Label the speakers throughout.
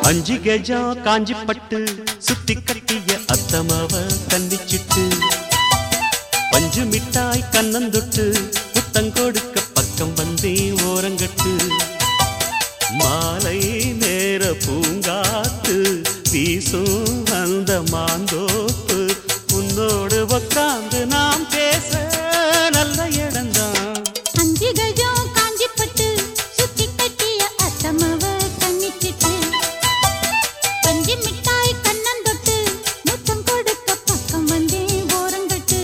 Speaker 1: அஞ்சு கஜம் காஞ்சி பட்டு சுத்தி கட்டிய அத்தமாவ கண்டிச்சிட்டு பஞ்சு மிட்டாய் கண்ணந்தொட்டு புத்தம் கொடுக்க பக்கம் வந்தே ஓரங்கட்டு மாலை நேர பூங்காத்து வீசும் அந்த மாந்தோப்பு உன்னோடு உக்காந்து நாம் பேச நல்ல இடம்தான்
Speaker 2: அஞ்சு கஜம் காஞ்சி பட்டு சுத்தி கட்டிய அத்தமவ கண்ணிச்சிட்டு பஞ்சு மிட்டாய் கண்ணந்தொட்டு முத்தம் கொடுக்க பக்கம் வந்தே ஓரங்கட்டு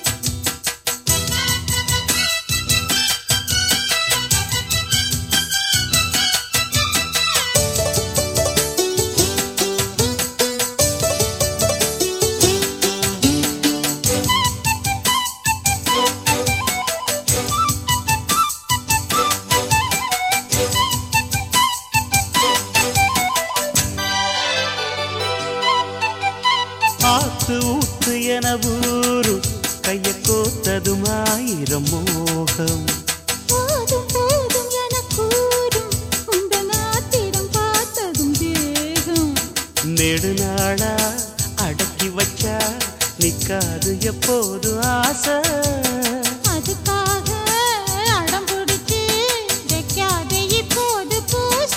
Speaker 1: ஆத்து ஊத்து என ஊரு கைய கோத்ததும் ஆயிரம் மோகம்
Speaker 2: போதும் போதும் என கூறும் உந்த நாத்திரம் பார்த்ததும் தேகம்
Speaker 1: நெடுநாளா அடக்கி வச்சா நிக்காது எப்போது ஆசை
Speaker 2: அதுக்காக அடம் பிடிச்சு வைக்காதே இப்போது பூச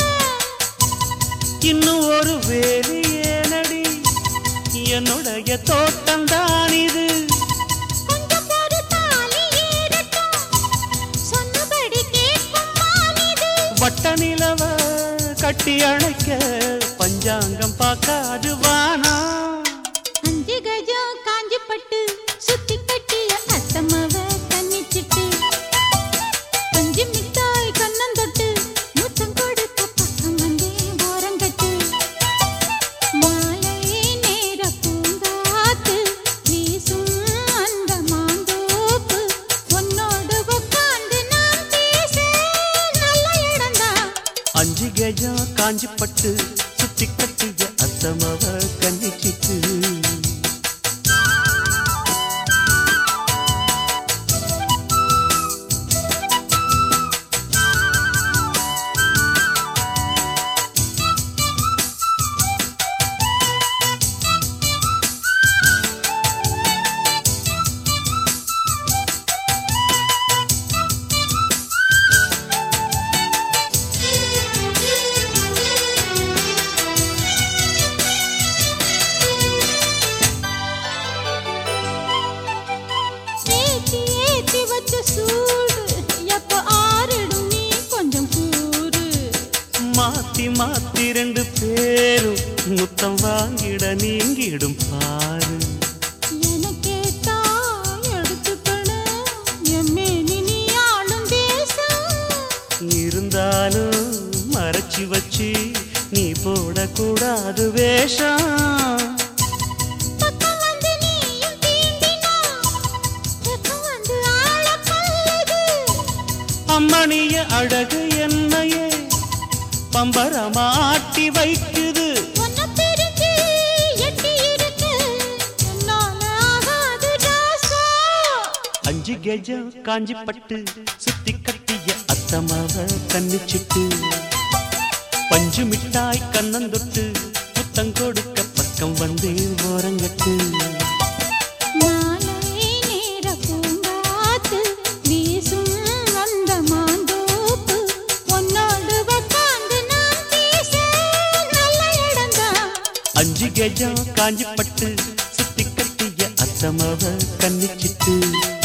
Speaker 1: இன்னும் ஒரு வேலி ஏனடி என்னுடைய தோட்டம் தான் இது
Speaker 2: கொஞ்சம் பொறு தாலி ஏறட்டும் சொன்னபடி கேட்கும் மானிது
Speaker 1: வட்ட நிலவ கட்டி அணைக்க பஞ்சாங்கம் பார்க்காது வானா
Speaker 2: அஞ்சு கஜம் காஞ்சி பட்டு சுத்தி கட்டிய அத்தமவ கண்ணிச்சிட்டு பஞ்சு மிட்டாய் கண்ணந்தொட்டு முத்தம் கொடுக்க பக்கம் வந்தே ஓரங்கட்டு மாலை நேர பூங்காத்து வீசும் அந்த மாந்தோப்பு உன்னோடு உட்கார்ந்து நாம் பேச நல்ல இடம்தான்
Speaker 1: அஞ்சு கஜம் காஞ்சி பட்டு சுத்தி கட்டிய அத்தமவ கண்ணிச்சிட்டு
Speaker 2: ஏத்தி ஏத்தி வச்ச சூடு எப்ப ஆறிடும் நீ கொஞ்சம் கூறு
Speaker 1: மாத்தி மாத்தி ரெண்டு பேரும் முத்தம் வாங்கிட நீங்கிடும் பாரு
Speaker 2: எனக்கேத்தா எடுத்துக்கணும் எம்மேனி நீ ஆளும் தேசம்
Speaker 1: இருந்தாலும் மறைச்சு வச்சு நீ போடக்கூடாது வேஷம்
Speaker 2: பக்கம் வந்து நீயும் தீண்டினா பக்கம் வந்து ஆள கொல்லுது
Speaker 1: அம்மணிய அழகு என்னையே பம்பரமாட்டி வைக்குது
Speaker 2: உன்னை பிரிஞ்சு எட்டி இருக்கு என்னால ஆகாது ராசா
Speaker 1: அஞ்சு கஜம் காஞ்சி பட்டு சுத்தி கட்டிய அத்தமாவ கண்ணிச்சிட்டு பஞ்சு மிட்டாய் கண்ணந்தொட்டு புத்தம் கொடுக்க பக்கம் வந்து ஓரங்கட்டு
Speaker 2: மாலை நேர பூங்காத்து வீசும் அந்த மாந்தோப்பு உன்னோடு உட்கார்ந்து நான் பேச நல்ல இடம்தான்
Speaker 1: அஞ்சு கஜம் காஞ்சி பட்டு சுத்தி கட்டிய அத்தமாவ கண்ணிச்சிட்டு